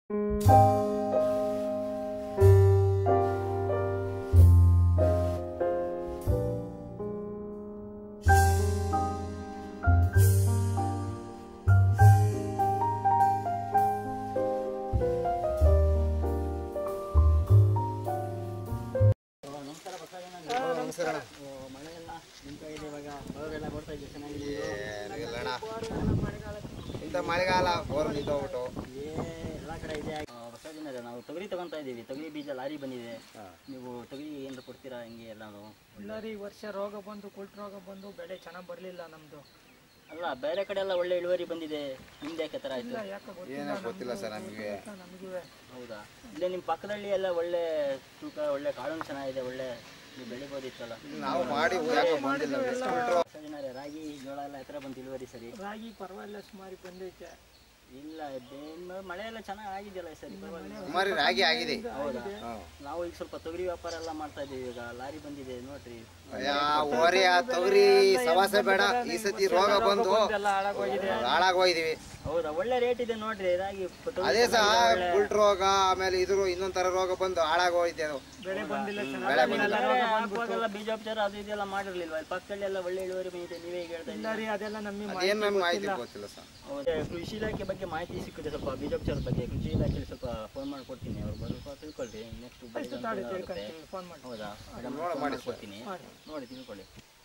ನಮಸ್ಕಾರ ಬಸವಣ್ಣ ನಮಸ್ಕಾರ ಅಣ್ಣ. ಓ, ಮಳೆ ಎಲ್ಲ ನಿಂತೋಗಿದೆ ಇವಾಗ ಬೋರೆಲ್ಲ ಬರ್ತಾ ಇದೆ ಚೆನ್ನಾಗಿದೆ ಏನಿಲ್ಲ ಅಣ್ಣ ಇಂಥ ಮಳೆಗಾಲ ಬೋರ್ ನಿಂತೋಗ್ಬಿಟ್ಟು ಏ ಎಲ್ಲ ಕಡೆ ಇದೆ ಆ, ಬಸವಣ್ಣರೇ, ನಾವು ತೊಗರಿ ತಗೊಂತಾ ಇದ್ದೀವಿ ತೊಗರಿ ಬೀಜ ಲಾರಿ ಬಂದಿದೆ ನೀವು ತೊಗರಿ ಏನಾರು ಕೊಡ್ತೀರಾ ಹಿಂಗೆ ಎಲ್ಲಾನು ಇಲ್ಲರಿ ಈ ವರ್ಷ ರೋಗ ಬಂದು ಕುಲ್ಟ್ ರೋಗ ಬಂದು ಬೆಳೆ ಚೆನ್ನಾಗಿ ಬರಲಿಲ್ಲ ನಮ್ದು ಅಲ್ಲ ಬೇರೆ ಕಡೆ ಎಲ್ಲ ಒಳ್ಳೆ ಇಳುವರಿ ಬಂದಿದೆ ನಿಮ್ದು ಯಾಕೆ ಥರ ಆಯ್ತು ಇಲ್ಲ ಯಾಕೆ ಗೊತ್ತಿಲ್ಲ ಏನೋ ಗೊತ್ತಿಲ್ಲ ಸರ್ ನಮಗೆ ನಮಗಿವೆ ಹೌದಾ ಇಲ್ಲೇ ನಿಮ್ಮ ಪಕ್ಕದಲ್ಲಿ ಎಲ್ಲ ಒಳ್ಳೆ ತೂಕ ಒಳ್ಳೆ ಕಾಳು ಚೆನ್ನಾಗಿದೆ ಒಳ್ಳೆ ನೀವು ಬೆಳಿಬೋದಿತ್ತಲ್ಲ ನಾವು ಮಾಡಿ ಯಾಕೆ ಬಂದಿಲ್ಲ ಬಸವಣ್ಣರೇ, ರಾಗಿ ಜೋಳ ಎಲ್ಲ ಎತ್ತರ ಬಂತು ಇಳುವರಿ ಸರಿ ರಾಗಿ ಪರವಾಗಿಲ್ಲ ಸುಮಾರು ಬಂದೈತೆ ಇಲ್ಲ ಬೇ- ಮಳೆ ಎಲ್ಲ ಚೆನ್ನಾಗಿ ಆಗಿದೆಯಲ್ಲ ಈ ಸರಿ ಪರವಾಗಿಲ್ಲ ಸುಮಾರು ರಾಗಿ ಆಗಿದೆ ಹೌದಾ ಹ್ಮ್. ನಾವು ಈಗ ಸ್ವಲ್ಪ ತೊಗರಿ ವ್ಯಾಪಾರ ಎಲ್ಲ ಮಾಡ್ತಾ ಇದೀವಿ ಈಗ ಲಾರಿ ಬಂದಿದೆ ನೋಡ್ರಿ ಯಾ ಓರಿ ಆ ತೊಗರಿ ಸವಾಸ ಬೇಡ ಈ ಸತಿ ರೋಗ ಬಂದು ಎಲ್ಲ ಹಾಳಾಗೋಗಿದೆ ಹಾಳಾಗೋಗಿದೀವಿ ಹೌದಾ ಒಳ್ಳೆ ರೇಟ್ ಇದೆ ನೋಡ್ರಿ ರಾಗಿ ಪ- ತೊಗರಿ ಅದೇ ಸಹ ಒಳ್ಳೆ- ಗುಲ್ಟ್ ರೋಗ ಆಮೇಲೆ ಇದ್ರ ಇನ್ನೊಂದ್ ತರ ರೋಗ ಬಂದು ಹಾಳಾಗೋಗಿದೆ ಅದು ಬೆಳೆ ಬಂದಿಲ್ಲ ಬೆಳೆ ಚೆನ್ನಾಗಿ ಬಂದಿಲ್ಲ ಬೇರೆ ಹಾಕುವಾಗೆಲ್ಲ ಬೀಜೋಪಚಾರ ಅದು ಇದೆಲ್ಲ ಮಾಡಿರ್ಲಿಲ್ವಾ ಇಲ್ಲಿ ಪಕ್ಕದಲ್ಲಿ ಎಲ್ಲ ಒಳ್ಳೆ ಇಳುವರಿ ಬಂದಿದೆ ನೀವೇ ಈಗ ಹೇಳ್ತಾ ಇಲ್ಲ ಇದ್ದೀರಿ ರೀ ಅದೆಲ್ಲ ನಮಗೆ ಅದೇನ್ ನಮ್ಗೆ ಮಾಹಿತಿ ಗೊತ್ತಿಲ್ಲ ಸರ್ ಹೌದಾ ಕೃಷಿ ಇಲಾಖೆ ಬಗ್ಗೆ ಮಾಹಿತಿ ಸಿಕ್ಕಿದೆ ಸ್ವಲ್ಪ ಬೀಜೋಪಚಾರದ ಬಗ್ಗೆ ಕೃಷಿ ಇಲಾಖೆಯಲ್ಲಿ ಸ್ವಲ್ಪ ಫೋನ್ ಮಾಡಿ ಕೊಡ್ತೀನಿ ಅವ್ರು ಸ್ವಲ್ಪ ತಿಳ್ಕೊಳ್ರಿ ನೆಕ್ಸ್ಟ್ ತಾಳಿ ತಿಳ್ಕೊಂತೀವಿ ಫೋನ್ ಮಾಡಿ ಹೌದಾ ನೋಡ ಮಾಡಿ ಸರ್. ಕೊಡ್ತೀನಿ ನೋಡಿ ತಿಳ್ಕೊಳ್ಳಿ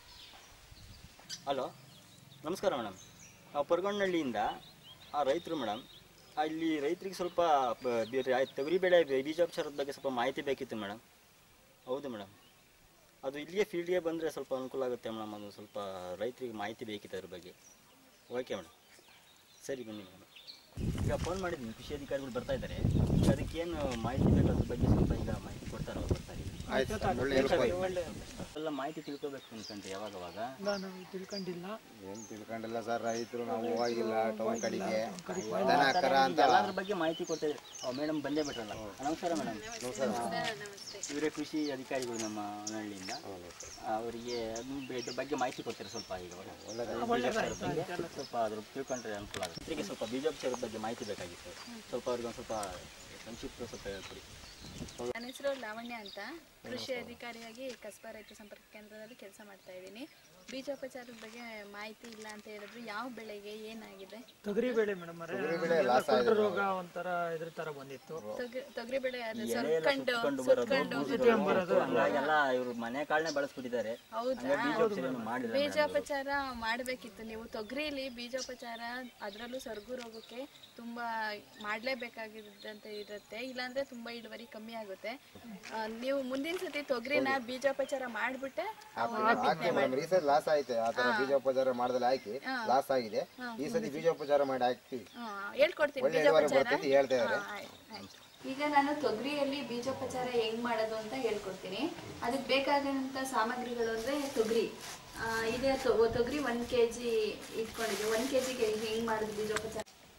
ಹಲೋ ನಮಸ್ಕಾರ ಮೇಡಮ್ ನಾವು ಪರ್ಗೊಂಡಹಳ್ಳಿಯಿಂದ ಆ ರೈತರು ಮೇಡಮ್ ಅಲ್ಲಿ ರೈತರಿಗೆ ಸ್ವಲ್ಪ ಬ- ಬಿ- ರಾ- ತೊಗರಿ ಬೆಳೆ ಬಿ- ಬೀಜೋಪಚಾರದ ಬಗ್ಗೆ ಸ್ವಲ್ಪ ಮಾಹಿತಿ ಬೇಕಿತ್ತು ಮೇಡಮ್ ಹೌದು ಮೇಡಮ್ ಅದು ಇಲ್ಲಿಗೆ ಫೀಲ್ಡ್ಗೆ ಬಂದರೆ ಸ್ವಲ್ಪ ಅನುಕೂಲ ಆಗುತ್ತೆ ಮೇಡಮ್ ಅದು ಸ್ವಲ್ಪ ರೈತರಿಗೆ ಮಾಹಿತಿ ಬೇಕಿತ್ತು ಅದ್ರ ಬಗ್ಗೆ ಓಕೆ ಮೇಡಮ್ ಸರಿ ಬನ್ನಿ ಮೇಡಮ್ ಈಗ ಫೋನ್ ಮಾಡಿದ್ದೀನಿ ಕೃಷಿ ಅಧಿಕಾರಿಗಳು ಬರ್ತಾ ಇದ್ದಾರೆ ಈಗ ಅದಕ್ಕೇನು ಮಾಹಿತಿ ಬೇಕು ಅದ್ರ ಬಗ್ಗೆ ಸ್ವಲ್ಪ ಈಗ ಮಾಹಿತಿ ಕೊಡ್ತಾರೆ ಅವ್ರು ಬರ್ತಾರೆ ಆಯ್ತು ಸರ್ ಒಳ್ಳೆ ಹೇಳ್ಬೋದು ಒಳ್ಳೆ ಎಲ್ಲ ಮಾಹಿತಿ ತಿಳ್ಕೊಬೇಕು ಅನ್ಕೊಂಡ್ರೆ ಯಾವಾಗ ಅವಾಗ ಇಲ್ಲ ನಾವು ತಿಳ್ಕೊಂಡಿಲ್ಲ ಏನ್ ತಿಳ್ಕೊಂಡಿಲ್ಲ ಸರ್ ರೈತರು ನಾವು ಹೋಗಿಲ್ಲ ಟೌನ್ ಕಡೆಗೆ ದನ ಕರ ಅಂತ ಎಲ್ಲದ್ರ ಬಗ್ಗೆ ಮಾಹಿತಿ ಕೊಡ್ತಾ ಇದ್ರು ಮೇಡಮ್ ಬಂದೇ ಬಿಟ್ರಲ್ಲ ನಮಸ್ಕಾರ ಮೇಡಮ್ ಇವರೇ ಕೃಷಿ ಅಧಿಕಾರಿಗಳು ನಮ್ಮ ಹಳ್ಳಿಯಿಂದ ಅವರಿಗೆ ಇದ್ರ ಬಗ್ಗೆ ಮಾಹಿತಿ ಕೊಡ್ತಾರೆ ಸ್ವಲ್ಪ ಈಗ ಬೀಜೋಪಚಾರದ ಬಗ್ಗೆ ಸ್ವಲ್ಪ ಅದ್ರ ತಿಳ್ಕೊಂಡ್ರೆ ಅನುಕೂಲ ಆಗುತ್ತೆ ರೈತರಿಗೆ ಸ್ವಲ್ಪ ಬೀಜೋಪಚಾರದ ಬಗ್ಗೆ ಮಾಹಿತಿ ಬೇಕಾಗಿತ್ತು ಸ್ವಲ್ಪ ಅವ್ರಿಗೆ ಒಂದು ಸ್ವಲ್ಪ ಸಂಕ್ಷಿಪ್ತ ಸ್ವಲ್ಪ ಹೇಳ್ಕೊಡಿ ನನ್ನ ಹೆಸರು ಲಾವಣ್ಯ ಅಂತ ಕೃಷಿ ಅಧಿಕಾರಿಯಾಗಿ ಕಸ್ಬಾ ರೈತ ಸಂಪರ್ಕ ಕೇಂದ್ರದಲ್ಲಿ ಕೆಲಸ ಮಾಡ್ತಾ ಇದ್ದೀನಿ ಬೀಜೋಪಚಾರದ ಬಗ್ಗೆ ಮಾಹಿತಿ ಇಲ್ಲ ಅಂತ ಹೇಳಿದ್ರು ಯಾವ ಬೆಳೆಗೆ ಏನಾಗಿದೆ ತೊಗರಿ ಬೆಳೆ ಮೇಡಮ್ ಬೆಳೆ ಲಾಸ್ ಆಗಿದೆ ರೋಗ ಒಂಥರ ಇದ್ರ ತರ ಬಂದಿತ್ತು ತೊಗರಿ ತೊಗರಿ ಬೆಳೆ ಅದು ಎಲೆ ಎಲ್ಲ ಸ್ವರ್ಕೊಂಡು ಸುತ್ಕೊಂಡು ಬರೋದು ಸ್ವರ್ಕೊಂಡು ಬೂದಿ ಹಂಗಾಗೆಲ್ಲ ಇವರು ಮನೆ ಕಾಳನ್ನೇ ಬಳಸ್ಬಿಟ್ಟಿದ್ದಾರೆ ಹೌದಾ ಹಂಗಾಗಿ ಬೀಜೋಪಚಾರ ಮಾಡಿಲ್ಲ ಬೀಜೋಪಚಾರ ಮಾಡಬೇಕಿತ್ತು ನೀವು ತೊಗರಿಲಿ ಬೀಜೋಪಚಾರ ಅದರಲ್ಲೂ ಸೊರಗು ರೋಗಕ್ಕೆ ತುಂಬಾ ಮಾಡಲೇಬೇಕಾಗಿದ್ದಂತ ಇರುತ್ತೆ ಇಲ್ಲಾಂದ್ರೆ ತುಂಬಾ ಇಳುವರಿ ಕಮ್ಮಿ ಆಗುತ್ತೆ ಆ, ನೀವು ಮುಂದಿನ ಸತಿ ತೊಗರಿನ ಬೀಜೋಪಚಾರ ಮಾಡಿಬಿಟ್ಟೆ ಹಾಕಿ ಮೇಡಮ್ ಈ ಸತಿ ಲಾಸ್ ಆಯ್ತು ಆ ತರ ಬೀಜೋಪಚಾರ ಮಾಡ್ದಲ್ಲಿ ಹಾಕಿ ಲಾಸ್ ಆಗಿದೆ ಈ ಸತಿ ಬೀಜೋಪಚಾರ ಮಾಡಿ ಹಾಕ್ತಿವಿ ಹಾ, ಹೇಳ್ಕೊಡ್ತೀನಿ ಒಳ್ಳೆ ಇಳುವರಿ ಬೀಜೋಪಚಾರ ಬರ್ತೈತಿ ಹೇಳ್ತಾ ಇದಾರೆ ಹಾ, ಆಯ್ತು, ಆಯ್ತು. ಈಗ ನಾನು ತೊಗರಿಯಲ್ಲಿ ಬೀಜೋಪಚಾರ ಹೆಂಗ್ ಮಾಡೋದು ಅಂತ ಹೇಳ್ಕೊಡ್ತೀನಿ ಅದಕ್ಕೆ ಬೇಕಾದಂತ ಸಾಮಗ್ರಿಗಳು ಅಂದ್ರೆ ತೊಗರಿ ಆ, ಇದೆ ತೊ- ತೊಗರಿ ಒಂದ್ ಕೆ ಜಿ ಇಟ್ಕೊಂಡಿದ್ವಿ ಒಂದ್ ಕೆ ಜಿಗೆ ಹೆಂಗ್ ಮಾಡೋದು ಬೀಜೋಪಚಾರ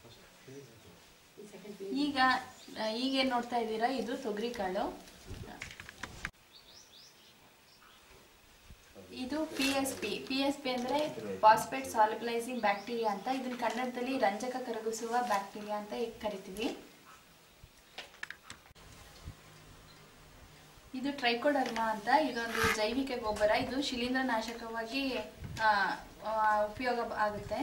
ಈಗ ಆ, ಈಗೇನ್ ನೋಡ್ತಾ ಇದ್ದೀರಾ ಇದು ತೊಗರಿ ಕಾಳು ಇದು P S P P S P ಅಂದರೆ ಫಾಸ್ಫೇಟ್ ಸಾಲಿಬಲೈಸಿಂಗ್ ಬ್ಯಾಕ್ಟೀರಿಯಾ ಅಂತ ಇದನ್ನ ಕನ್ನಡದಲ್ಲಿ ರಂಜಕ ಕರಗಿಸುವ ಬ್ಯಾಕ್ಟೀರಿಯಾ ಅಂತ ಕರಿತೀವಿ ಇದು ಟ್ರೈಕೋಡರ್ಮಾ ಅಂತ ಇದೊಂದು ಜೈವಿಕ ಗೊಬ್ಬರ ಇದು ಶಿಲೀಂಧ್ರ ನಾಶಕವಾಗಿ ಆ, ಆ, ಉಪಯೋಗ ಆಗುತ್ತೆ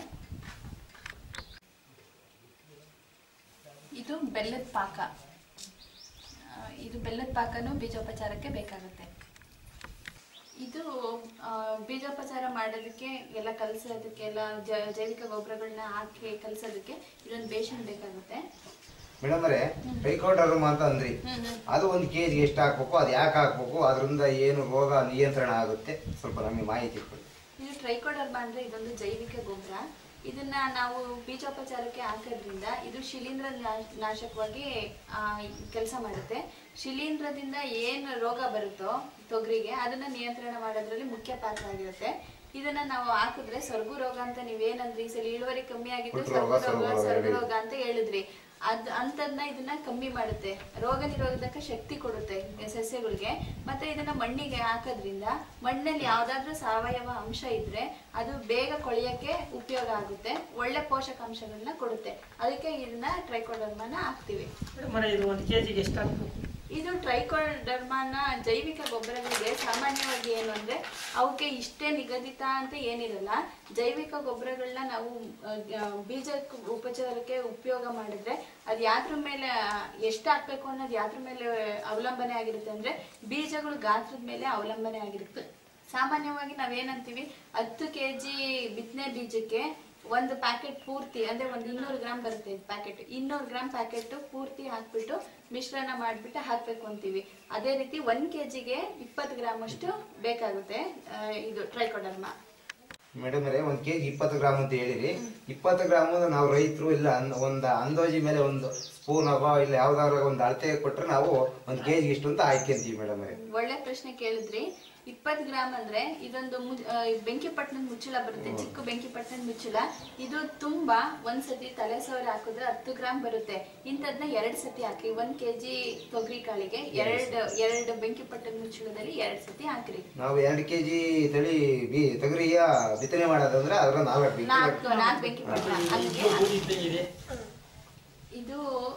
ಇದು ಬೆಲ್ಲದ ಪಾಕ ಆ, ಇದು ಬೆಲ್ಲದ ಪಾಕನೂ ಬೀಜೋಪಚಾರಕ್ಕೆ ಬೇಕಾಗುತ್ತೆ ಇದು ಆ, ಬೀಜೋಪಚಾರ ಮಾಡೋದಕ್ಕೆ ಎಲ್ಲ ಕಲಸೋದಕ್ಕೆ ಎಲ್ಲ ಜ- ಜೈವಿಕ ಗೊಬ್ಬರಗಳನ್ನ ಹಾಕಿ ಕಲಸೋದಕ್ಕೆ ಇದೊಂದು ಬೇಷನ್ ಬೇಕಾಗುತ್ತೆ ಮೇಡಮ್ ಅವರೇ ಟ್ರೈಕೋಡರ್ಮ ಅಂತ ಅಂದ್ರಿ ಹ್ಮ್ ಹ್ಮ್. ಅದು ಒಂದು ಕೆ ಜಿ ಎಷ್ಟು ಹಾಕ್ಬೇಕು ಅದು ಯಾಕೆ ಹಾಕ್ಬೇಕು ಅದರಿಂದ ಏನು ರೋಗ ನಿಯಂತ್ರಣ ಆಗುತ್ತೆ ಸ್ವಲ್ಪ ನಮಗೆ ಮಾಹಿತಿ ಕೊಡಿ ಇದು ಟ್ರೈಕೋಡರ್ಮಾ ಅಂದ್ರೆ ಇದೊಂದು ಜೈವಿಕ ಗೊಬ್ಬರ ಇದನ್ನ ನಾವು ಬೀಜೋಪಚಾರಕ್ಕೆ ಹಾಕೋದ್ರಿಂದ ಇದು ಶಿಲೀಂಧ್ರ ನಾ- ನಾಶಕವಾಗಿ ಕೆಲಸ ಮಾಡುತ್ತೆ ಶಿಲೀಂಧ್ರದಿಂದ ಏನು ರೋಗ ಬರುತ್ತೋ ತೊಗರಿಗೆ ಅದನ್ನ ನಿಯಂತ್ರಣ ಮಾಡೋದ್ರಲ್ಲಿ ಮುಖ್ಯ ಪಾತ್ರ ಆಗಿರುತ್ತೆ ಇದನ್ನ ನಾವು ಹಾಕಿದ್ರೆ ಸೊರಗು ರೋಗ ಅಂತ ನೀವೇನಂದ್ರಿ ಈ ಸಲ ಇಳುವರಿ ಕಮ್ಮಿ ಆಗಿದ್ದು ಕುಟ್ರು ರೋಗ, ಸೊರಗು ರೋಗ ಸೊರಗು ರೋಗ ಸೊರಗು ಹೇಳಿ. ರೋಗ ಅಂತ ಹೇಳಿದ್ರಿ ಅದ್ ಅಂಥದ್ನ ಇದನ್ನ ಕಮ್ಮಿ ಮಾಡುತ್ತೆ ರೋಗ ನಿರೋಧಕ ಶಕ್ತಿ ಕೊಡುತ್ತೆ ಸಸ್ಯಗಳಿಗೆ ಮತ್ತೆ ಇದನ್ನ ಮಣ್ಣಿಗೆ ಹಾಕೋದ್ರಿಂದ ಮಣ್ಣಲ್ಲಿ ಯಾವ್ದಾದ್ರೂ ಸಾವಯವ ಅಂಶ ಇದ್ರೆ ಅದು ಬೇಗ ಕೊಳೆಯಕ್ಕೆ ಉಪಯೋಗ ಆಗುತ್ತೆ ಒಳ್ಳೆ ಪೋಷಕಾಂಶಗಳನ್ನ ಕೊಡುತ್ತೆ ಅದಕ್ಕೆ ಇದನ್ನ ಟ್ರೈಕೋಡರ್ಮನ ಹಾಕ್ತಿವಿ ಮೇಡಮ್ ಇದು ಒಂದು ಕೆ ಜಿಗೆ ಎಷ್ಟು ಹಾಕ್ಬೇಕು ಇದು ಟ್ರೈಕೋಡರ್ಮಾನ ಜೈವಿಕ ಗೊಬ್ಬರಗಳಿಗೆ ಸಾಮಾನ್ಯವಾಗಿ ಏನು ಅಂದ್ರೆ ಅವಕ್ಕೆ ಇಷ್ಟೇ ನಿಗದಿತ ಅಂತ ಏನಿರಲ್ಲ ಜೈವಿಕ ಗೊಬ್ಬರಗಳನ್ನ ನಾವು ಆ, ಆ, ಬೀಜ ಉಪಚಾರಕ್ಕೆ ಉಪಯೋಗ ಮಾಡಿದ್ರೆ ಅದು ಯಾದ್ರ ಮೇಲೆ ಎಷ್ಟು ಹಾಕ್ಬೇಕು ಅನ್ನೋದು ಯಾದ್ರ ಮೇಲೆ ಅವಲಂಬನೆ ಆಗಿರುತ್ತೆ ಅಂದ್ರೆ ಬೀಜಗಳು ಗಾತ್ರದ ಮೇಲೆ ಅವಲಂಬನೆ ಆಗಿರುತ್ತೆ ಸಾಮಾನ್ಯವಾಗಿ ನಾವೇನಂತೀವಿ ಹತ್ತು ಕೆ ಜಿ ಬಿತ್ತನೆ ಬೀಜಕ್ಕೆ ಒಂದು ಪ್ಯಾಕೆಟ್ ಪೂರ್ತಿ ಅಂದ್ರೆ ಒಂದು ಇನ್ನೂರು ಗ್ರಾಮ್ ಬರುತ್ತೆ ಪ್ಯಾಕೆಟ್ ಇನ್ನೂರು ಗ್ರಾಮ್ ಪ್ಯಾಕೆಟ್ ಪೂರ್ತಿ ಹಾಕ್ಬಿಟ್ಟು ಮಿಶ್ರಣ ಮಾಡ್ಬಿಟ್ಟು ಹಾಕ್ಬೇಕು ಅಂತೀವಿ ಅದೇ ರೀತಿ ಒಂದ್ ಕೆಜಿಗೆ ಇಪ್ಪತ್ತು ಗ್ರಾಮ್ ಅಷ್ಟು ಬೇಕಾಗುತ್ತೆ ಆ, ಇದು ಟ್ರೈಕೋಡರ್ಮ ಮೇಡಮ್ ಅವರೇ ಒಂದ್ ಕೆಜಿ ಇಪ್ಪತ್ತು ಗ್ರಾಮ್ ಅಂತ ಹೇಳಿರಿ ಇಪ್ಪತ್ತು ಗ್ರಾಮ್ ನಾವು ರೈತರು ಇಲ್ಲ ಅನ್- ಒಂದ್ ಅಂದಾಜಿ ಮೇಲೆ ಒಂದು ಸ್ಪೂನ್ ಅವ ಇಲ್ಲ ಯಾವ್ದಾದ್ರು ಒಂದು ಅಳತೆ ಕೊಟ್ರೆ ನಾವು ಒಂದ್ ಕೆಜಿ ಇಷ್ಟು ಅಂತ ಹಾಕ್ಯಂತೀವಿ ಮೇಡಮ್ ಅವರೇ ಒಳ್ಳೆ ಪ್ರಶ್ನೆ ಕೇಳಿದ್ರಿ ಇಪ್ಪತ್ತು ಗ್ರಾಮ್ ಅಂದ್ರೆ ಇದೊಂದು ಮು- ಆ, ಬೆಂಕಿಪಟ್ಟಣದ ಮುಚ್ಚಳ ಬರುತ್ತೆ ಚಿಕ್ಕ ಬೆಂಕಿಪಟ್ಟಣದ ಮುಚ್ಚಳ ಇದು ತುಂಬಾ ಒಂದ್ ಸತಿ ತಲೆ ಸೋರೆ ಹಾಕಿದ್ರೆ ಹತ್ತು ಗ್ರಾಮ್ ಬರುತ್ತೆ ಇಂಥದ್ನ ಎರಡ್ ಸತಿ ಹಾಕಿ ಒಂದ್ ಕೆಜಿ ತೊಗರಿ ಕಾಳಿಗೆ ಎರಡ್ ಎರಡು ಬೆಂಕಿಪಟ್ಟಣದ ಮುಚ್ಚಳದಲ್ಲಿ ಎರಡ್ ಸತಿ ಹಾಕ್ರಿ ನಾವು ಎರಡು ಕೆಜಿ ತಳಿ ಬಿ ತೊಗರಿಯ ಬಿತ್ತನೆ ಮಾಡೋದಂದ್ರೆ ಅದ್ರ ನಾಲ್ಕು ಬಿ ನಾಲ್ಕು ನಾಲ್ಕು ಬೆಂಕಿಪಟ್ಟಣ ಅಲ್ಲಿಗೆ ಬೂದಿ ಇದ್ದಂಗೆ ಇದೆ ಇದು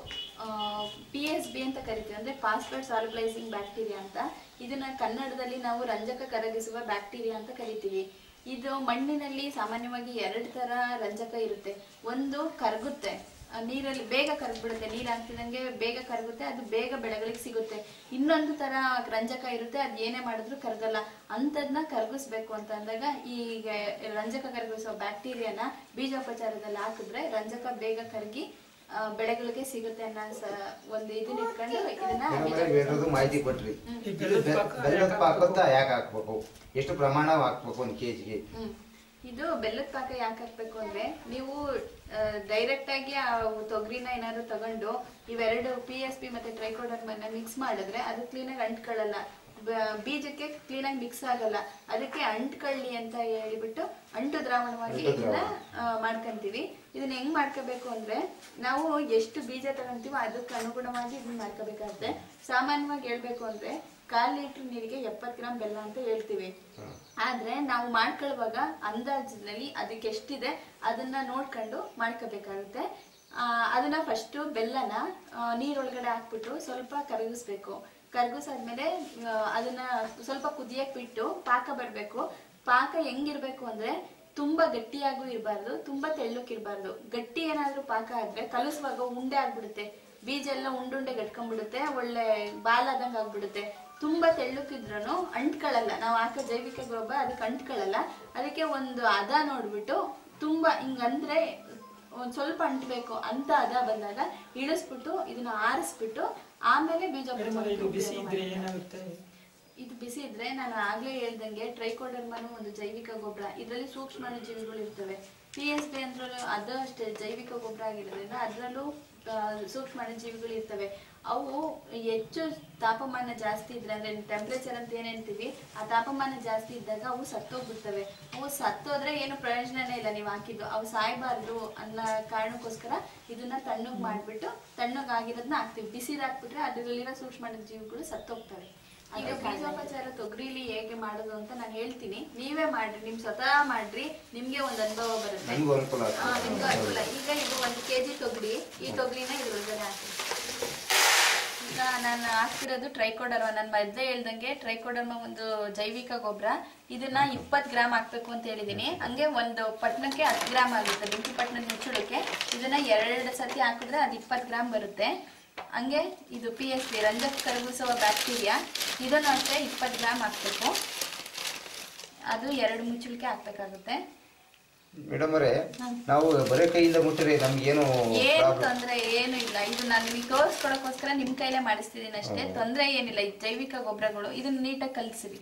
ಪಿ ಎಸ್ ಬಿ ಅಂತ ಕರಿತೀವಿ ಅಂದ್ರೆ ಪಾಸ್ಪೋರ್ಟ್ ಸಾಲ್ಬಲೈಸಿಂಗ್ ಬ್ಯಾಕ್ಟೀರಿಯಾ ಅಂತ ಇದನ್ನ ಕನ್ನಡದಲ್ಲಿ ನಾವು ರಂಜಕ ಕರಗಿಸುವ ಬ್ಯಾಕ್ಟೀರಿಯಾ ಅಂತ ಕರಿತೀವಿ ಇದು ಮಣ್ಣಿನಲ್ಲಿ ಸಾಮಾನ್ಯವಾಗಿ ಎರಡು ತರ ರಂಜಕ ಇರುತ್ತೆ ಒಂದು ಕರಗುತ್ತೆ ಆ, ನೀರಲ್ಲಿ ಬೇಗ ಕರಗ್ಬಿಡುತ್ತೆ ನೀರು ಹಾಕ್ತಿದಂಗೆ ಬೇಗ ಕರಗುತ್ತೆ ಅದು ಬೇಗ ಬೆಳೆಗಳಿಗೆ ಸಿಗುತ್ತೆ ಇನ್ನೊಂದು ತರ ರಂಜಕ ಇರುತ್ತೆ ಅದು ಏನೇ ಮಾಡಿದ್ರು ಕರಗಲ್ಲ ಅಂಥದ್ನ ಕರಗಿಸ್ಬೇಕು ಅಂತ ಅಂದಾಗ ಈಗ ರಂಜಕ ಕರಗಿಸೋ ಬ್ಯಾಕ್ಟೀರಿಯಾನ ಬೀಜೋಪಚಾರದಲ್ಲಿ ಹಾಕಿದ್ರೆ ರಂಜಕ ಬೇಗ ಕರಗಿ ಆ, ಬೆಳೆಗಳಿಗೆ ಸಿಗುತ್ತೆ ಅನ್ನೋ ಸ- ಒಂದು ಇದನ್ನ ಇಟ್ಕೊಂಡು ಇದನ್ನ ಬೇರೆದು ಮಾಹಿತಿ ಕೊಟ್ರಿ ಈ ಇದು ಬೆಲ್ಲದ ಬೆ- ಪಾಕ ಬೆಲ್ಲದ ಯಾಕ್ ಪಾಕ ಹಾಕ್ಬೇಕು? ಯಾಕೆ ಹಾಕ್ಬೇಕು ಎಷ್ಟು ಪ್ರಮಾಣ ಹಾಕ್ಬೇಕು ಒಂದ್ ಕೆಜಿಗೆ ಹ್ಮ್. ಇದು ಬೆಲ್ಲದ ಪಾಕ ಯಾಕೆ ಹಾಕ್ಬೇಕು ಅಂದ್ರೆ ನೀವು ಡೈರೆಕ್ಟ್ ಆಗಿ ಆ ತೊಗರಿನ ಏನಾದ್ರು ತಗೊಂಡು ಇವೆರಡು ಪಿ ಎಸ್ ಪಿ ಮತ್ತೆ ಟ್ರೈಕೋಡರ್ಮನ್ನ ಮಿಕ್ಸ್ ಮಾಡಿದ್ರೆ ಅದು ಕ್ಲೀನಾಗಿ ಅಂಟ್ಕೊಳ್ಳಲ್ಲ ಬ- ಬೀಜಕ್ಕೆ ಕ್ಲೀನಾಗಿ ಮಿಕ್ಸ್ ಆಗಲ್ಲ ಅದಕ್ಕೆ ಅಂಟ್ಕೊಳ್ಳಿ ಅಂತ ಹೇಳಿಬಿಟ್ಟು ಅಂಟು ದ್ರಾವಣವಾಗಿ ಅಂಟು ಇದನ್ನ ದ್ರಾವಣ. ಆ, ಮಾಡ್ಕೊಂತೀವಿ ಇದನ್ನ ಹೆಂಗ್ ಮಾಡ್ಕೋಬೇಕು ಅಂದ್ರೆ ನಾವು ಎಷ್ಟು ಬೀಜ ತಗೊಂತೀವೋ ಅದಕ್ಕೆ ಅನುಗುಣವಾಗಿ ಇದನ್ನ ಮಾಡ್ಕೋಬೇಕಾಗುತ್ತೆ ಸಾಮಾನ್ಯವಾಗಿ ಹೇಳ್ಬೇಕು ಅಂದ್ರೆ ಕಾಲ್ ಲೀಟರ್ ನೀರಿಗೆ ಎಪ್ಪತ್ತು ಗ್ರಾಮ್ ಬೆಲ್ಲ ಅಂತ ಹೇಳ್ತೀವಿ ಆದ್ರೆ ನಾವು ಮಾಡ್ಕೊಳ್ಳುವಾಗ ಅಂದಾಜಿನಲ್ಲಿ ಅದಕ್ಕೆ ಎಷ್ಟಿದೆ ಅದನ್ನ ನೋಡ್ಕೊಂಡು ಮಾಡ್ಕೋಬೇಕಾಗುತ್ತೆ ಆ, ಅದನ್ನ ಫಸ್ಟ್ ಬೆಲ್ಲನ ಆ, ನೀರೊಳಗಡೆ ಹಾಕ್ಬಿಟ್ಟು ಸ್ವಲ್ಪ ಕರಗಿಸ್ಬೇಕು ಕರಗಿಸಾದ್ಮೇಲೆ ಆ, ಅದನ್ನ ಸ್ವಲ್ಪ ಕುದಿಯಕ್ ಬಿಟ್ಟು ಪಾಕ ಬರ್ಬೇಕು ಪಾಕ ಹೆಂಗಿರ್ಬೇಕು ಅಂದ್ರೆ ತುಂಬಾ ಗಟ್ಟಿಯಾಗೂ ಇರಬಾರ್ದು ತುಂಬಾ ತೆಳ್ಳಕ್ಕಿರಬಾರ್ದು ಗಟ್ಟಿ ಏನಾದ್ರೂ ಪಾಕ ಆದ್ರೆ ಕಲಿಸುವಾಗ ಉಂಡೆ ಆಗ್ಬಿಡುತ್ತೆ ಬೀಜ ಎಲ್ಲ ಉಂಡುಂಡೆ ಗಟ್ಕೊಂಡ್ಬಿಡುತ್ತೆ ಒಳ್ಳೆ ಬಾಲಾದಂಗ ಆಗ್ಬಿಡುತ್ತೆ ತುಂಬಾ ತೆಳ್ಳಕ್ಕಿದ್ರೂ ಅಂಟ್ಕೊಳ್ಳಲ್ಲ ನಾವು ಹಾಕೋ ಜೈವಿಕ ಗೊಬ್ಬರ ಅದಕ್ಕೆ ಅಂಟ್ಕೊಳ್ಳಲ್ಲ ಅದಕ್ಕೆ ಒಂದು ಹದ ನೋಡ್ಬಿಟ್ಟು ತುಂಬಾ ಹಿಂಗಂದ್ರೆ ಒಂದ್ ಸ್ವಲ್ಪ ಅಂಟ್ಬೇಕು ಅಂತ ಹದ ಬಂದಾಗ ಇಳಿಸ್ಬಿಟ್ಟು ಇದನ್ನ ಆರಿಸ್ಬಿಟ್ಟು ಆಮೇಲೆ ಬೀಜ ಮೇಡಮ್ ಅವರೇ, ಇದು ಬಿಸಿ ಇದ್ರೆ ಏನಾಗುತ್ತೆ ಇದು ಬಿಸಿ ಇದ್ರೆ ನಾನು ಆಗ್ಲೇ ಹೇಳ್ದಂಗೆ ಟ್ರೈಕೋಡರ್ಮನು ಒಂದು ಜೈವಿಕ ಗೊಬ್ಬರ ಇದರಲ್ಲಿ ಸೂಕ್ಷ್ಮ ಜೀವಿಗಳು ಇರ್ತವೆ ಪಿ ಎಸ್ ಬಿ ಅಂದ್ರಲ್ಲೂ ಅದು ಅಷ್ಟೇ ಜೈವಿಕ ಗೊಬ್ಬರ ಆಗಿರೋದ್ರಿಂದ ಅದರಲ್ಲೂ ಸೂಕ್ಷ್ಮ ಜೀವಿಗಳು ಇರ್ತವೆ ಅವು ಹೆಚ್ಚು ತಾಪಮಾನ ಜಾಸ್ತಿ ಇದ್ರೆ ಅಂದ್ರೆ ಟೆಂಪ್ರೇಚರ್ ಅಂತ ಏನಂತೀವಿ ಆ ತಾಪಮಾನ ಜಾಸ್ತಿ ಇದ್ದಾಗ ಅವು ಸತ್ತೋಗ್ಬಿಡ್ತವೆ ಅವು ಸತ್ತೋದ್ರೆ ಏನು ಪ್ರಯೋಜನನೇ ಇಲ್ಲ ನೀವು ಹಾಕಿದ್ದು ಅವು ಸಾಯಬಾರ್ದು ಅನ್ನೋ ಕಾರಣಕ್ಕೋಸ್ಕರ ಇದನ್ನ ತಣ್ಣಗ್ ಮಾಡ್ಬಿಟ್ಟು ತಣ್ಣಗಾಗಿರೋದನ್ನ ಹಾಕ್ತಿವಿ ಬಿಸಿಲು ಹಾಕ್ಬಿಟ್ರೆ ಅದರಲ್ಲಿರೋ ಸೂಕ್ಷ್ಮ ಜೀವಿಗಳು ಸತ್ತೋಗ್ತವೆ ಈಗ ಬೀಜೋಪಚಾರ ತೊಗರಿಲಿ ಹೇಗೆ ಮಾಡೋದು ಅಂತ ನಾನು ಹೇಳ್ತೀನಿ ನೀವೇ ಮಾಡ್ರಿ ನಿಮ್ ಸ್ವತಃ ಮಾಡ್ರಿ ನಿಮ್ಗೆ ಒಂದ್ ಅನುಭವ ಬರುತ್ತೆ ನಮಗೂ ಅನುಕೂಲ ಆ, ಆಗ್ತದೆ ನಿಮ್ಗೂ ಅನುಕೂಲ ಈಗ ಇದು ಒಂದು ಕೆಜಿ ತೊಗರಿ ಈ ತೊಗರಿನ ಇದ್ರೊಳಗಡೆ ಹಾಕಿ ಈಗ ನಾನು ಹಾಕ್ತಿರೋದು ಟ್ರೈಕೋಡರ್ಮ ನಾನು ಮೊದಲೇ ಹೇಳ್ದಂಗೆ ಟ್ರೈಕೋಡರ್ಮ ಒಂದು ಜೈವಿಕ ಗೊಬ್ಬರ ಇದನ್ನ ಇಪ್ಪತ್ತು ಗ್ರಾಮ್ ಹಾಕ್ಬೇಕು ಅಂತ ಹೇಳಿದೀನಿ ಹಂಗೆ ಒಂದು ಪಟ್ನಕ್ಕೆ ಹತ್ತು ಗ್ರಾಮ್ ಆಗುತ್ತೆ ಬೆಂಕಿ ಪಟ್ನದ ಮುಚ್ಚಳಕ್ಕೆ ಇದನ್ನ ಎರಡು ಸತಿ ಹಾಕಿದ್ರೆ ಅದು ಇಪ್ಪತ್ತು ಗ್ರಾಮ್ ಬರುತ್ತೆ ಹಂಗೆ ಇದು ಪಿ ಎಸ್ ಬಿ ರಂಜಕ ಕರಗಿಸುವ ಬ್ಯಾಕ್ಟೀರಿಯಾ ಇದನ್ನು ಅಷ್ಟೇ ಇಪ್ಪತ್ತು ಗ್ರಾಮ್ ಹಾಕ್ಬೇಕು ಅದು ಎರಡು ಮುಚ್ಚಳಿಕೆ ಹಾಕ್ಬೇಕಾಗುತ್ತೆ ಮೇಡಮ್ ಅವರೇ ನಾವು ಬರೀ ಕೈಯಿಂದ ಮುಟ್ಟರೆ ನಮ್ಗೇನು ಏನು ಪ್ರಾಬ್ಲಮ್ ತೊಂದ್ರೆ ಏನು ಇಲ್ಲ ಇದು ನಾನು ನಿಮಗೆ ತೋರಿಸ್ಕೊಡಕ್ಕೋಸ್ಕರ ನಿಮ್ ಕೈಲೇ ಮಾಡಿಸ್ತಿದ್ದೀನಿ ಅಷ್ಟೇ ತೊಂದ್ರೆ ಏನಿಲ್ಲ ಈ ಜೈವಿಕ ಗೊಬ್ಬರಗಳು ಇದನ್ನ ನೀಟಾಗಿ ಕಲಸಿರಿ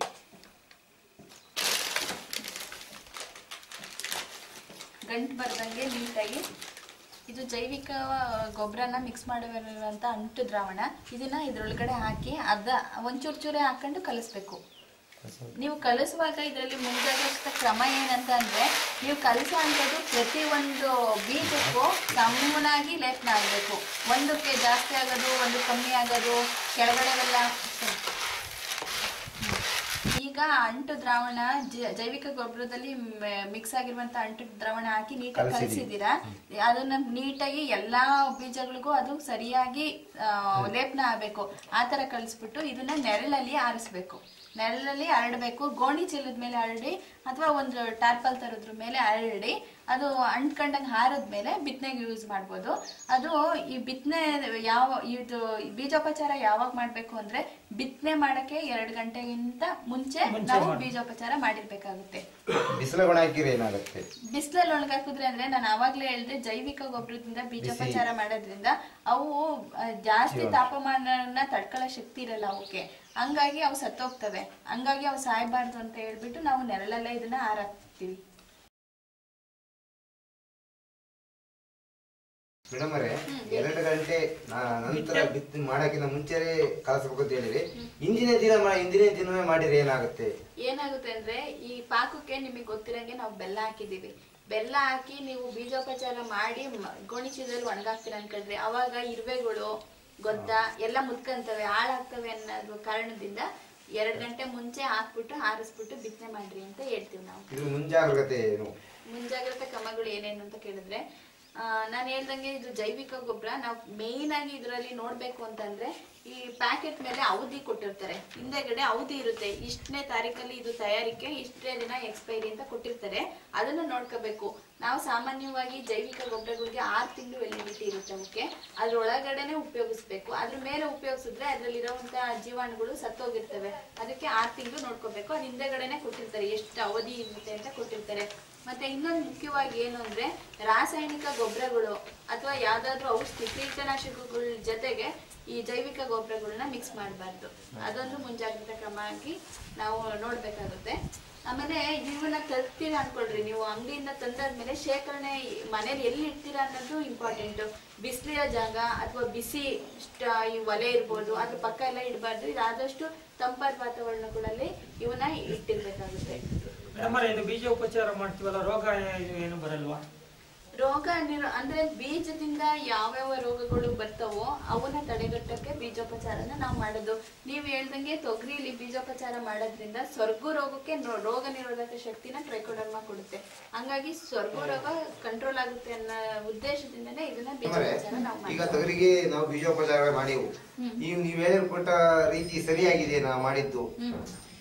ಗಂಟು ಬರ್ದಂಗೆ ನೀಟಾಗಿ ಇದು ಜೈವಿಕ ಗೊಬ್ಬರನ ಮಿಕ್ಸ್ ಮಾಡಿರುವಂತ ಅಂಟು ದ್ರಾವಣ ಇದನ್ನ ಇದ್ರೊಳಗಡೆ ಹಾಕಿ ಅದ ಒಂಚೂರು ಚೂರೇ ಹಾಕೊಂಡು ಕಲಿಸ್ಬೇಕು ನೀವು ಕಲಿಸುವಾಗ ಇದರಲ್ಲಿ ಮುಂಜಾಗ್ರತಾ ಕ್ರಮ ಏನಂತ ಅಂದ್ರೆ ನೀವು ಕಲಿಸೋ ಅಂಥದ್ದು ಪ್ರತಿಯೊಂದು ಬೀಜಕ್ಕೂ ಸಮನಾಗಿ ಲೇಪನ ಆಗಬೇಕು ಒಂದಕ್ಕೆ ಜಾಸ್ತಿ ಆಗೋದು ಒಂದು ಕಮ್ಮಿ ಆಗೋದು ಕೆಳಗಡೆವೆಲ್ಲ ಈಗ ಅಂಟು ದ್ರಾವಣ ಜ- ಜೈವಿಕ ಗೊಬ್ಬರದಲ್ಲಿ ಮಿಕ್ಸ್ ಆಗಿರುವಂತ ಅಂಟು ದ್ರಾವಣ ಹಾಕಿ ನೀಟಾಗಿ ಕಲಿಸಿದ್ದೀರಾ ಅದನ್ನ ನೀಟಾಗಿ ಎಲ್ಲಾ ಬೀಜಗಳಿಗೂ ಅದು ಸರಿಯಾಗಿ ಆ, ಲೇಪನ ಆಗ್ಬೇಕು ಆ ತರ ಕಲಿಸ್ಬಿಟ್ಟು ಇದನ್ನ ನೆರಳಲ್ಲಿ ಆರಿಸ್ಬೇಕು ನೆರಳಲ್ಲಿ ಹರಡಬೇಕು ಗೋಣಿ ಚೀಲದ ಮೇಲೆ ಹರಡಿ ಅಥವಾ ಒಂದು ಟಾರ್ಪಲ್ ತರೋದ್ರ ಮೇಲೆ ಹರಡಿ ಅದು ಅಂಟ್ಕೊಂಡಂಗೆ ಹಾರದ್ಮೇಲೆ ಬಿತ್ತನೆಗೆ ಯೂಸ್ ಮಾಡ್ಬೋದು ಅದು ಈ ಬಿತ್ತನೆ ಯಾವ ಇದು ಬೀಜೋಪಚಾರ ಯಾವಾಗ ಮಾಡ್ಬೇಕು ಅಂದ್ರೆ ಬಿತ್ತನೆ ಮಾಡಕ್ಕೆ ಎರಡು ಗಂಟೆಗಿಂತ ಮುಂಚೆ ನಾವು ಬೀಜೋಪಚಾರ ಮಾಡಿರ್ಬೇಕಾಗುತ್ತೆ ಬಿಸಿಲು ಗುಣ ಹಾಕಿದ್ರೆ ಏನಾಗುತ್ತೆ ಬಿಸಿಲಲ್ಲಿ ಒಣಗಾಕಿದ್ರೆ ಅಂದ್ರೆ ನಾನು ಆವಾಗ್ಲೇ ಹೇಳಿದೆ ಜೈವಿಕ ಗೊಬ್ಬರದಿಂದ ಬೀಜೋಪಚಾರ ಮಾಡೋದ್ರಿಂದ ಅವು ಆ, ಜಾಸ್ತಿ ತಾಪಮಾನನ ತಡ್ಕೊಳ್ಳೋ ಶಕ್ತಿ ಇರಲ್ಲ ಅವಕ್ಕೆ ಹಂಗಾಗಿ ಅವು ಸತ್ತೋಗ್ತವೆ ಹಂಗಾಗಿ ಅವು ಸಾಯಬಾರ್ದು ಅಂತ ಹೇಳ್ಬಿಟ್ಟು ನಾವು ನೆರಳಲ್ಲೇ ಇದನ್ನ ಹಾರಾಕ್ತಿವಿ ಮೇಡಮ್ ಅವರೇ ಎರಡು ಗಂಟೆ ನಾ- ನಂತರ ಬಿತ್ತನೆ ಮಾಡಕ್ಕಿಂತ ಮುಂಚೆನೆ ಕಲಸ್ಬೇಕು ಅಂತ ಹೇಳಿರಿ ಇಂದಿನ ದಿನ ಮಾ- ಇಂದಿನ ದಿನವೇ ಮಾಡಿದ್ರೆ ಏನಾಗುತ್ತೆ ಏನಾಗುತ್ತೆ ಅಂದ್ರೆ ಈ ಪಾಕಕ್ಕೆ ನಿಮಗೆ ಗೊತ್ತಿರಂಗೆ ನಾವು ಬೆಲ್ಲ ಹಾಕಿದೀವಿ ಬೆಲ್ಲ ಹಾಕಿ ನೀವು ಬೀಜೋಪಚಾರ ಮಾಡಿ ಮ- ಗೋಣಿ ಚೀಲದಲ್ಲಿ ಒಣಗಾಕ್ತೀರ ಅನ್ಕೊಂಡ್ರೆ ಅವಾಗ ಇರುವೆಗಳು ಗೊದ್ದ ಎಲ್ಲ ಮುತ್ಕಂತವೆ ಹಾಳಾಗ್ತವೆ ಅನ್ನೋದು ಕಾರಣದಿಂದ ಎರಡ್ ಗಂಟೆ ಮುಂಚೆ ಹಾಕ್ಬಿಟ್ಟು ಹಾರಿಸ್ಬಿಟ್ಟು ಬಿತ್ತನೆ ಮಾಡ್ರಿ ಅಂತ ಹೇಳ್ತೀವಿ ನಾವು ಇದು ಮುಂಜಾಗ್ರತೆ ಏನು ಮುಂಜಾಗ್ರತಾ ಕ್ರಮಗಳು ಏನೇನು ಅಂತ ಕೇಳಿದ್ರೆ ನಾನು ಹೇಳ್ದಂಗೆ ಇದು ಜೈವಿಕ ಗೊಬ್ಬರ ನಾವು ಮೇಯ್ನ್ ಆಗಿ ಇದರಲ್ಲಿ ನೋಡ್ಬೇಕು ಅಂತಂದ್ರೆ ಈ ಪ್ಯಾಕೆಟ್ ಮೇಲೆ ಅವಧಿ ಕೊಟ್ಟಿರ್ತಾರೆ ಹಿಂದೆಗಡೆ ಅವಧಿ ಇರುತ್ತೆ ಇಷ್ಟನೇ ತಾರೀಕಲ್ಲಿ ಇದು ತಯಾರಿಕೆ ಇಷ್ಟೇ ದಿನ ಎಕ್ಸ್ಪೈರಿ ಅಂತ ಕೊಟ್ಟಿರ್ತಾರೆ ಅದನ್ನ ನೋಡ್ಕೋಬೇಕು ನಾವು ಸಾಮಾನ್ಯವಾಗಿ ಜೈವಿಕ ಗೊಬ್ಬರಗಳಿಗೆ ಆರು ತಿಂಗಳು ವ್ಯಾಲಿಡಿಟಿ ಇರುತ್ತೆ ಅವಕ್ಕೆ ಅದ್ರೊಳಗಡೆನೆ ಉಪಯೋಗಿಸ್ಬೇಕು ಅದ್ರ ಮೇಲೆ ಉಪಯೋಗಿಸಿದ್ರೆ ಅದ್ರಲ್ಲಿರುವಂತ ಜೀವಾಣುಗಳು ಸತ್ತೋಗಿರ್ತವೆ ಅದಕ್ಕೆ ಆರು ತಿಂಗಳು ನೋಡ್ಕೋಬೇಕು ಅದ್ ಹಿಂದೆಗಡೆನೆ ಕೊಟ್ಟಿರ್ತಾರೆ ಎಷ್ಟು ಅವಧಿ ಇರುತ್ತೆ ಅಂತ ಕೊಟ್ಟಿರ್ತಾರೆ ಮತ್ತೆ ಇನ್ನೊಂದು ಮುಖ್ಯವಾಗಿ ಏನು ಅಂದ್ರೆ ರಾಸಾಯನಿಕ ಗೊಬ್ಬರಗಳು ಅಥವಾ ಯಾವ್ದಾದ್ರು ಔಷಧಿ ಕೀಟನಾಶಕಗಳ ಜೊತೆಗೆ ಈ ಜೈವಿಕ ಗೊಬ್ಬರಗಳನ್ನ ಮಿಕ್ಸ್ ಮಾಡಬಾರ್ದು ಅದೊಂದು ಮುಂಜಾಗ್ರತಾ ಕ್ರಮ ಆಗಿ ನಾವು ನೋಡ್ಬೇಕಾಗುತ್ತೆ ಆಮೇಲೆ ಇವನ್ನ ತರ್ತೀರಾ ಅನ್ಕೊಳ್ರಿ ನೀವು ಅಂಗಡಿಯಿಂದ ತಂದಾದ್ಮೇಲೆ ಶೇಖರಣೆ ಮನೇಲಿ ಎಲ್ಲಿ ಇಡ್ತೀರಾ ಅನ್ನೋದು ಇಂಪಾರ್ಟೆಂಟ್ ಬಿಸಿಲಿರೋ ಜಾಗ ಅಥವಾ ಬಿಸಿ ಸ್ಟ- ಈ ಒಲೆ ಇರ್ಬೋದು ಅದ್ರ ಪಕ್ಕ ಎಲ್ಲ ಇಡಬಾರ್ದು ಇದು ಆದಷ್ಟು ತಂಪಾದ ವಾತಾವರಣಗಳಲ್ಲಿ ಇವನ್ನ ಇಟ್ಟಿರ್ಬೇಕಾಗುತ್ತೆ ಮೇಡಮ್ ಇದು ಬೀಜ ಉಪಚಾರ ಮಾಡ್ತೀವಲ್ಲ ರೋಗ ಇದು ಏನು ಬರಲ್ವಾ ರೋಗ ನಿರೋ ಅಂದ್ರೆ ಬೀಜದಿಂದ ಯಾವ್ಯಾವ ರೋಗಗಳು ಬರ್ತಾವೋ ಅವನ್ನ ತಡೆಗಟ್ಟಕ್ಕೆ ಬೀಜೋಪಚಾರನ ನಾವು ಮಾಡೋದು ನೀವು ಹೇಳ್ದಂಗೆ ತೊಗರಿಲಿ ಬೀಜೋಪಚಾರ ಮಾಡೋದ್ರಿಂದ ಸ್ವರ್ಗು ರೋಗಕ್ಕೆ ನೋ- ರೋಗ ನಿರೋಧಕ ಶಕ್ತಿನ ಟ್ರೈಕೋಡರ್ಮಾ ಕೊಡುತ್ತೆ ಹಂಗಾಗಿ ಸ್ವರ್ಗು ರೋಗ ಕಂಟ್ರೋಲ್ ಆಗುತ್ತೆ ಅನ್ನೋ ಉದ್ದೇಶದಿಂದನೇ ಇದನ್ನ ಬೀಜೋಪಚಾರ ನಾವು ಈಗ ಮಾಡ್ತೀವಿ ತೊಗರಿಗೆ ನಾವು ಬೀಜೋಪಚಾರ ಮಾಡಿವು ನೀವು ನೀವು ಹೇಳಿಕೊಟ್ಟ ರೀತಿ ಸರಿಯಾಗಿದೆ ನಾವು ಮಾಡಿದ್ದು ಹ್ಮ್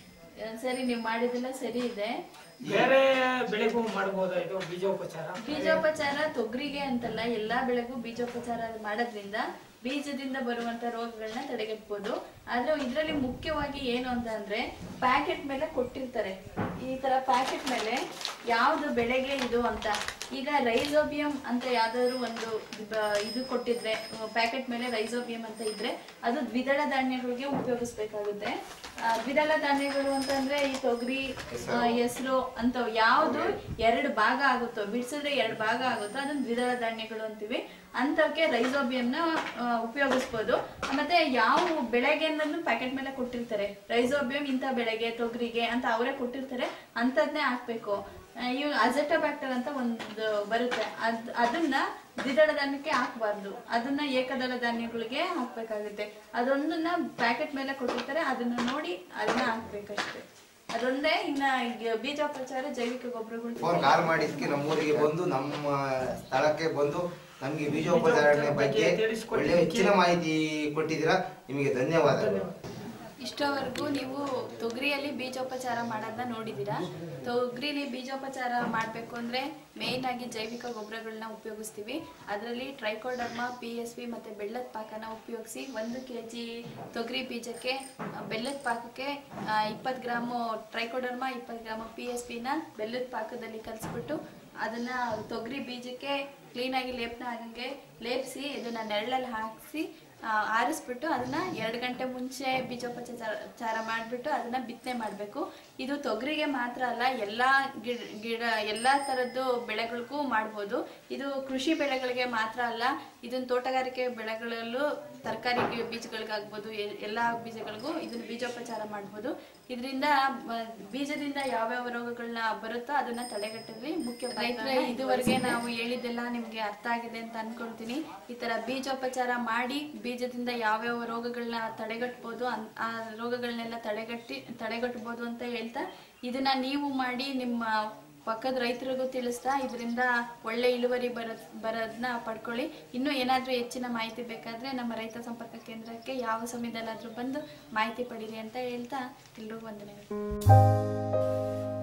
ಆ, ಸರಿ ನೀವು ಮಾಡಿದೆಲ್ಲ ಸರಿ ಇದೆ ಬೇರೆ ಬೆಳೆಗೂ ಮಾಡ್ಬೋದಾ ಇದು ಬೀಜೋಪಚಾರ ಬೀಜೋಪಚಾರ ತೊಗರಿಗೆ ಅಂತಲ್ಲ ಎಲ್ಲಾ ಬೆಳೆಗೂ ಬೀಜೋಪಚಾರ ಮಾಡೋದ್ರಿಂದ ಬೀಜದಿಂದ ಬರುವಂತ ರೋಗಗಳನ್ನ ತಡೆಗಟ್ಬೋದು ಆದ್ರೆ ಇದರಲ್ಲಿ ಮುಖ್ಯವಾಗಿ ಏನು ಅಂತ ಅಂದ್ರೆ ಪ್ಯಾಕೆಟ್ ಮೇಲೆ ಕೊಟ್ಟಿರ್ತಾರೆ ಈ ತರ ಪ್ಯಾಕೆಟ್ ಮೇಲೆ ಯಾವ್ದು ಬೆಳೆಗೆ ಇದು ಅಂತ ಈಗ ರೈಸೋಬಿಯಂ ಅಂತ ಯಾವ್ದಾದ್ರು ಒಂದು ಬ- ಇದು ಕೊಟ್ಟಿದ್ರೆ ಪ್ಯಾಕೆಟ್ ಮೇಲೆ ರೈಸೋಬಿಯಂ ಅಂತ ಇದ್ರೆ ಅದು ದ್ವಿದಳ ಧಾನ್ಯಗಳಿಗೆ ಉಪಯೋಗಿಸ್ಬೇಕಾಗುತ್ತೆ ಆ, ದ್ವಿದಳ ಧಾನ್ಯಗಳು ಅಂತಂದ್ರೆ ಈ ತೊಗರಿ ಹೆಸರು ಅಂತ ಯಾವ್ದು ಎರಡು ಭಾಗ ಆಗುತ್ತೋ ಬಿಡಿಸಿದ್ರೆ ಎರಡು ಭಾಗ ಆಗುತ್ತೋ ಅದನ್ನ ದ್ವಿದಳ ಧಾನ್ಯಗಳು ಅಂತೀವಿ ಅಂತವಕ್ಕೆ ರೈಸೋಬಿಯಂನ ಆ, ಉಪಯೋಗಿಸ್ಬೋದು ಮತ್ತೆ ಯಾವ ಬೆಳೆಗೆ ಅನ್ನೋದು ಪ್ಯಾಕೆಟ್ ಮೇಲೆ ಕೊಟ್ಟಿರ್ತಾರೆ ರೈಸೋಬಿಯಂ ಇಂಥ ಬೆಳೆಗೆ ತೊಗರಿಗೆ ಅಂತ ಅವರೇ ಕೊಟ್ಟಿರ್ತಾರೆ ಅಂಥದ್ನೇ ಹಾಕ್ಬೇಕು ಆ, ಇವು ಅಜೆಟೋಬ್ಯಾಕ್ಟರ್ ಅಂತ ಒಂದು ಬರುತ್ತೆ ಅದ್ ಅದನ್ನ ದ್ವಿದಳ ಧಾನ್ಯಕ್ಕೆ ಹಾಕಬಾರ್ದು ಅದನ್ನ ಏಕದಳ ಧಾನ್ಯಗಳಿಗೆ ಹಾಕ್ಬೇಕಾಗುತ್ತೆ ಅದೊಂದನ್ನ ಪ್ಯಾಕೆಟ್ ಮೇಲೆ ಕೊಟ್ಟಿರ್ತಾರೆ ಅದನ್ನ ನೋಡಿ ಅದನ್ನ ಹಾಕ್ಬೇಕಷ್ಟೇ ಅದೊಂದೇ ಇನ್ನ ಈಗ ಬೀಜೋಪಚಾರ ಜೈವಿಕ ಗೊಬ್ಬರಗಳು ಫೋನ್ ಕಾಲ್ ಮಾಡಿದ್ಕೆ ನಮ್ಮೂರಿಗೆ ಬಂದು ನಮ್ಮ ಸ್ಥಳಕ್ಕೆ ಬಂದು ನಮಗೆ ಬೀಜೋಪಚಾರಣೆ ಬಗ್ಗೆ ಒಳ್ಳೆ ಹೆಚ್ಚಿನ ಮಾಹಿತಿ ಕೊಟ್ಟಿದ್ದೀರಾ ನಿಮಗೆ ಧನ್ಯವಾದಗಳು ಇಷ್ಟವರೆಗೂ ನೀವು ತೊಗರಿಯಲ್ಲಿ ಬೀಜೋಪಚಾರ ಮಾಡೋದನ್ನ ನೋಡಿದ್ದೀರಾ ತೊಗರಿಲಿ ಬೀಜೋಪಚಾರ ಮಾಡಬೇಕು ಅಂದರೆ ಮೇಯ್ನ್ ಆಗಿ ಜೈವಿಕ ಗೊಬ್ಬರಗಳನ್ನ ಉಪಯೋಗಿಸ್ತೀವಿ ಅದರಲ್ಲಿ ಟ್ರೈಕೋಡರ್ಮಾ ಪಿ ಎಸ್ ಪಿ ಮತ್ತು ಬೆಲ್ಲದ ಪಾಕನ ಉಪಯೋಗಿಸಿ ಒಂದು ಕೆ ಜಿ ತೊಗರಿ ಬೀಜಕ್ಕೆ ಆ, ಬೆಲ್ಲದ ಪಾಕಕ್ಕೆ ಇಪ್ಪತ್ತು ಗ್ರಾಮು ಟ್ರೈಕೋಡರ್ಮಾ ಇಪ್ಪತ್ತು ಗ್ರಾಮು ಪಿ ಎಸ್ ಪಿನ ಬೆಲ್ಲದ ಪಾಕದಲ್ಲಿ ಕಲಿಸ್ಬಿಟ್ಟು ಅದನ್ನು ತೊಗರಿ ಬೀಜಕ್ಕೆ ಕ್ಲೀನಾಗಿ ಲೇಪನ ಆಗಂಗೆ ಲೇಪಿಸಿ ಇದನ್ನು ನೆರಳಲ್ಲಿ ಹಾಕಿಸಿ ಆ, ಆರಿಸ್ಬಿಟ್ಟು ಅದನ್ನ ಎರಡು ಗಂಟೆ ಮುಂಚೆ ಬೀಜೋಪಚಾರ ಚಾರ ಮಾಡಿಬಿಟ್ಟು ಅದನ್ನ ಬಿತ್ತನೆ ಮಾಡಬೇಕು ಇದು ತೊಗರಿಗೆ ಮಾತ್ರ ಅಲ್ಲ ಎಲ್ಲ ಗಿಡ ಗಿಡ ಎಲ್ಲ ಥರದ್ದು ಬೆಳೆಗಳಿಗೂ ಮಾಡ್ಬೋದು ಇದು ಕೃಷಿ ಬೆಳೆಗಳಿಗೆ ಮಾತ್ರ ಅಲ್ಲ ಇದನ್ನ ತೋಟಗಾರಿಕೆ ಬೆಳೆಗಳಲ್ಲೂ ತರಕಾರಿ ಬೀಜಗಳಿಗಾಗ್ಬೋದು ಎ- ಎಲ್ಲ ಬೀಜಗಳಿಗೂ ಇದನ್ನ ಬೀಜೋಪಚಾರ ಮಾಡ್ಬೋದು ಇದರಿಂದ ಬೀಜದಿಂದ ಯಾವ್ಯಾವ ರೋಗಗಳನ್ನ ಬರುತ್ತೋ ಅದನ್ನ ತಡೆಗಟ್ಟಲ್ಲಿ ಮುಖ್ಯ ರೈತರ ಇದುವರೆಗೆ ನಾವು ಹೇಳಿದ್ದೆಲ್ಲ ನಿಮ್ಗೆ ಅರ್ಥ ಆಗಿದೆ ಅಂತ ಅನ್ಕೊಳ್ತೀನಿ ಈ ತರ ಬೀಜೋಪಚಾರ ಮಾಡಿ ಬೀಜದಿಂದ ಯಾವ್ಯಾವ ರೋಗಗಳನ್ನ ತಡೆಗಟ್ಬೋದು ಅನ್- ಆ ರೋಗಗಳನ್ನೆಲ್ಲ ತಡೆಗಟ್ಟಿ ತಡೆಗಟ್ಬೋದು ಅಂತ ಹೇಳ್ತಾ ಇದನ್ನ ನೀವು ಮಾಡಿ ನಿಮ್ಮ ಪಕ್ಕದ ರೈತರಿಗೂ ತಿಳಿಸ್ತಾ ಇದರಿಂದ ಒಳ್ಳೆ ಇಳುವರಿ ಬರೋದ್ ಬರೋದನ್ನ ಪಡ್ಕೊಳ್ಳಿ ಇನ್ನೂ ಏನಾದರೂ ಹೆಚ್ಚಿನ ಮಾಹಿತಿ ಬೇಕಾದರೆ ನಮ್ಮ ರೈತ ಸಂಪರ್ಕ ಕೇಂದ್ರಕ್ಕೆ ಯಾವ ಸಮಯದಲ್ಲಾದರೂ ಬಂದು ಮಾಹಿತಿ ಪಡೀರಿ ಅಂತ ಹೇಳ್ತಾ ಎಲ್ರಿಗೂ ವಂದನೆಗಳು